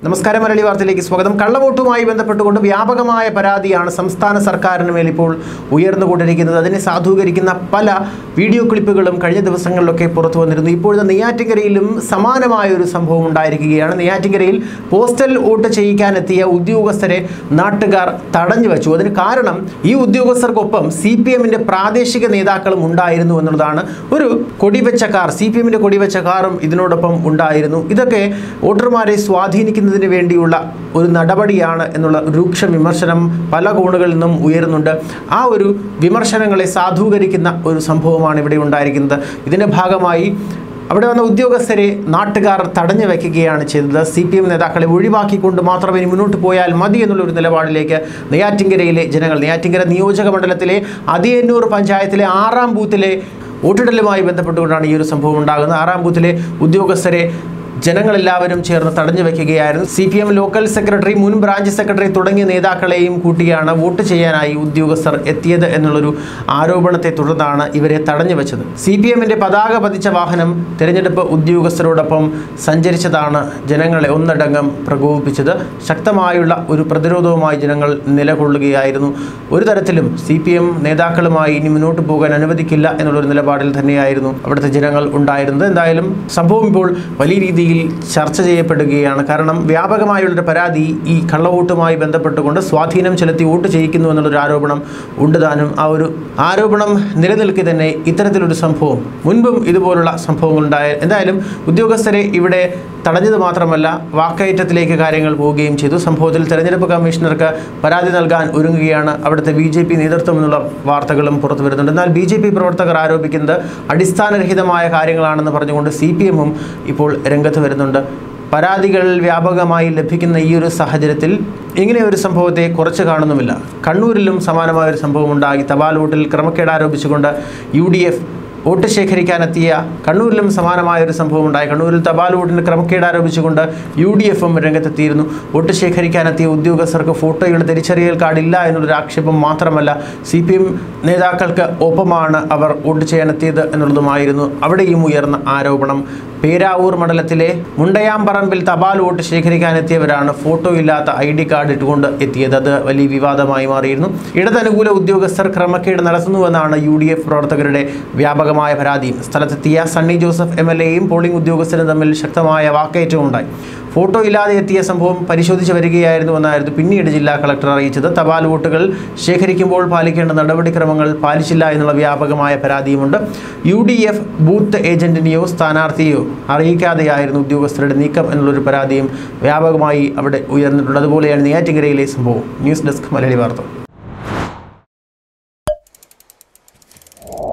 നമസ്കാരം മലയാളി വാർത്തയിലേക്ക് സ്വാഗതം കള്ളവോട്ടുമായി ബന്ധപ്പെട്ടുകൊണ്ട് വ്യാപകമായ പരാതിയാണ് സംസ്ഥാന സർക്കാരിന് മേൽ ഇപ്പോൾ ഉയർന്നുകൊണ്ടിരിക്കുന്നത് അതിനെ സാധൂകരിക്കുന്ന പല വീഡിയോ ക്ലിപ്പുകളും കഴിഞ്ഞ ദിവസങ്ങളിലൊക്കെ പുറത്തു വന്നിരുന്നു ഇപ്പോഴത്തെ നെയ്യാറ്റിൻകരയിലും സമാനമായ ഒരു സംഭവം ഉണ്ടായിരിക്കുകയാണ് നെയ്യാറ്റിൻകരയിൽ പോസ്റ്റൽ വോട്ട് ചെയ്യിക്കാനെത്തിയ ഉദ്യോഗസ്ഥരെ നാട്ടുകാർ തടഞ്ഞു വെച്ചു അതിന് കാരണം ഈ ഉദ്യോഗസ്ഥർക്കൊപ്പം സി പി എമ്മിൻ്റെ പ്രാദേശിക നേതാക്കളും ഉണ്ടായിരുന്നു എന്നുള്ളതാണ് ഒരു കൊടിവെച്ച കാർ സി പി എമ്മിൻ്റെ കൊടിവെച്ച കാറും ഇതിനോടൊപ്പം ഉണ്ടായിരുന്നു ഇതൊക്കെ വോട്ടർമാരെ സ്വാധീനിക്കുന്നതിന് വേണ്ടിയുള്ള ഒരു നടപടിയാണ് എന്നുള്ള രൂക്ഷ വിമർശനം പല കോണുകളിൽ നിന്നും ഉയരുന്നുണ്ട് ആ ഒരു വിമർശനങ്ങളെ സാധൂകരിക്കുന്ന ഒരു സംഭവമാണ് ഇവിടെ ഉണ്ടായിരിക്കുന്നത് ഇതിൻ്റെ ഭാഗമായി അവിടെ വന്ന ഉദ്യോഗസ്ഥരെ നാട്ടുകാർ തടഞ്ഞു വയ്ക്കുകയാണ് ചെയ്തത് സി പി എം നേതാക്കളെ ഒഴിവാക്കിക്കൊണ്ട് മാത്രം ഇനി മുന്നോട്ട് പോയാൽ മതി എന്നുള്ള ഒരു നിലപാടിലേക്ക് നെയ്യാറ്റിങ്കരയിലെ ജനങ്ങൾ നെയ്യാറ്റിങ്കര നിയോജക മണ്ഡലത്തിലെ അതിയന്നൂർ പഞ്ചായത്തിലെ ആറാം ബൂത്തിലെ വോട്ടെടുലുമായി ബന്ധപ്പെട്ടുകൊണ്ടാണ് ഈ ഒരു സംഭവം ഉണ്ടാകുന്നത് ആറാം ബൂത്തിലെ ഉദ്യോഗസ്ഥരെ ജനങ്ങളെല്ലാവരും ചേർന്ന് തടഞ്ഞു വയ്ക്കുകയായിരുന്നു C P M local secretary മുൻ ബ്രാഞ്ച് സെക്രട്ടറി തുടങ്ങിയ നേതാക്കളെയും കൂട്ടിയാണ് വോട്ട് ചെയ്യാനായി ഉദ്യോഗസ്ഥർ എത്തിയത് എന്നുള്ളൊരു ആരോപണത്തെ തുടർന്നാണ് ഇവരെ തടഞ്ഞു വെച്ചത് സി പി എമ്മിൻ്റെ പതാക പതിച്ച വാഹനം തിരഞ്ഞെടുപ്പ് ഉദ്യോഗസ്ഥരോടൊപ്പം സഞ്ചരിച്ചതാണ് ജനങ്ങളെ ഒന്നടങ്കം പ്രകോപിപ്പിച്ചത് ശക്തമായുള്ള ഒരു പ്രതിരോധവുമായി ജനങ്ങൾ നിലകൊള്ളുകയായിരുന്നു ഒരു തരത്തിലും സി പി എം നേതാക്കളുമായി ഇനി മുന്നോട്ട് പോകാൻ അനുവദിക്കില്ല എന്നുള്ളൊരു നിലപാടിൽ തന്നെയായിരുന്നു അവിടുത്തെ ജനങ്ങൾ ഉണ്ടായിരുന്നത് എന്തായാലും സംഭവം ഇപ്പോൾ വലിയ രീതിയിൽ ചർച്ച ചെയ്യപ്പെടുകയാണ് കാരണം വ്യാപകമായുള്ളൊരു പരാതി ഈ കള്ളവോട്ടുമായി ബന്ധപ്പെട്ടുകൊണ്ട് സ്വാധീനം ചെലുത്തി വോട്ട് ചെയ്യിക്കുന്നു എന്നുള്ളൊരു ആരോപണം ഉണ്ട് താനും ആ ഒരു ആരോപണം നിലനിൽക്കെ തന്നെ ഇത്തരത്തിലൊരു സംഭവം മുൻപും ഇതുപോലുള്ള സംഭവങ്ങൾ ഉണ്ടായ എന്തായാലും ഉദ്യോഗസ്ഥരെ ഇവിടെ തടഞ്ഞത് മാത്രമല്ല വാക്കയറ്റത്തിലേക്ക് കാര്യങ്ങൾ പോവുകയും ചെയ്തു സംഭവത്തിൽ തെരഞ്ഞെടുപ്പ് കമ്മീഷണർക്ക് പരാതി നൽകാൻ ഒരുങ്ങുകയാണ് അവിടുത്തെ ബി ജെ പി നേതൃത്വം എന്നുള്ള വാർത്തകളും പുറത്തു വരുന്നുണ്ട് എന്നാൽ ബി ജെ പി പ്രവർത്തകർ ആരോപിക്കുന്നത് അടിസ്ഥാനരഹിതമായ കാര്യങ്ങളാണെന്ന് പറഞ്ഞുകൊണ്ട് സി പി എമ്മും ഇപ്പോൾ രംഗത്ത് വരുന്നുണ്ട് പരാതികൾ വ്യാപകമായി ലഭിക്കുന്ന ഈ ഒരു സാഹചര്യത്തിൽ ഇങ്ങനെ ഒരു സംഭവത്തെ കുറച്ച് കാണുന്നുമില്ല കണ്ണൂരിലും സമാനമായ ഒരു സംഭവം ഉണ്ടായി തപാൽ വോട്ടിൽ ക്രമക്കേട് ആരോപിച്ചുകൊണ്ട് യു ഡി എഫ് വോട്ട് ശേഖരിക്കാനെത്തിയ കണ്ണൂരിലും സമാനമായ ഒരു സംഭവം ഉണ്ടായി കണ്ണൂരിൽ തപാൽ വോട്ടിന് ക്രമക്കേട് ആരോപിച്ചുകൊണ്ട് യു ഡി എഫും രംഗത്തെത്തിയിരുന്നു വോട്ട് ശേഖരിക്കാനെത്തിയ ഉദ്യോഗസ്ഥർക്ക് ഫോട്ടോയുടെ തിരിച്ചറിയൽ കാർഡില്ല എന്നുള്ളൊരു ആക്ഷേപം മാത്രമല്ല സി പി എം നേതാക്കൾക്ക് ഒപ്പമാണ് അവർ വോട്ട് ചെയ്യാനെത്തിയത് എന്നുള്ളതുമായിരുന്നു അവിടെയും ഉയർന്ന ആരോപണം പേരാവൂർ മണ്ഡലത്തിലെ മുണ്ടയാമ്പറമ്പിൽ തപാൽ വോട്ട് ശേഖരിക്കാനെത്തിയവരാണ് ഫോട്ടോ ഇല്ലാത്ത ഐ ഡി കാർഡ് ഇട്ടുകൊണ്ട് എത്തിയത് അത് വലിയ വിവാദമായി മാറിയിരുന്നു ഇടതനുകൂല ഉദ്യോഗസ്ഥർ ക്രമക്കേട് നടത്തുന്നുവെന്നാണ് യു ഡി എഫ് പ്രവർത്തകരുടെ വ്യാപകമായ പരാതി സ്ഥലത്തെത്തിയ സണ്ണി ജോസഫ് എം എൽ എയും പോളിംഗ് ഉദ്യോഗസ്ഥരും തമ്മിൽ ശക്തമായ വാക്കേറ്റവും ഉണ്ടായി ഫോട്ടോ ഇല്ലാതെ എത്തിയ സംഭവം പരിശോധിച്ച് വരികയായിരുന്നുവെന്നായിരുന്നു പിന്നീട് ജില്ലാ കളക്ടർ അറിയിച്ചത് തപാൽ വോട്ടുകൾ ശേഖരിക്കുമ്പോൾ പാലിക്കേണ്ട നടപടിക്രമങ്ങൾ പാലിച്ചില്ല എന്നുള്ള വ്യാപകമായ പരാതിയുമുണ്ട് യു ഡി എഫ് ബൂത്ത് ഏജന്റിനെയോ സ്ഥാനാർത്ഥിയെയോ അറിയിക്കാതെയായിരുന്നു ഉദ്യോഗസ്ഥരുടെ നീക്കം എന്നുള്ളൊരു പരാതിയും വ്യാപകമായി അവിടെ ഉയർന്നിട്ടുണ്ട് അതുപോലെയാണ് നെയ്യാറ്റിങ്കരയിലെ സംഭവം ന്യൂസ് ഡെസ്ക് മലയാളി വാർത്ത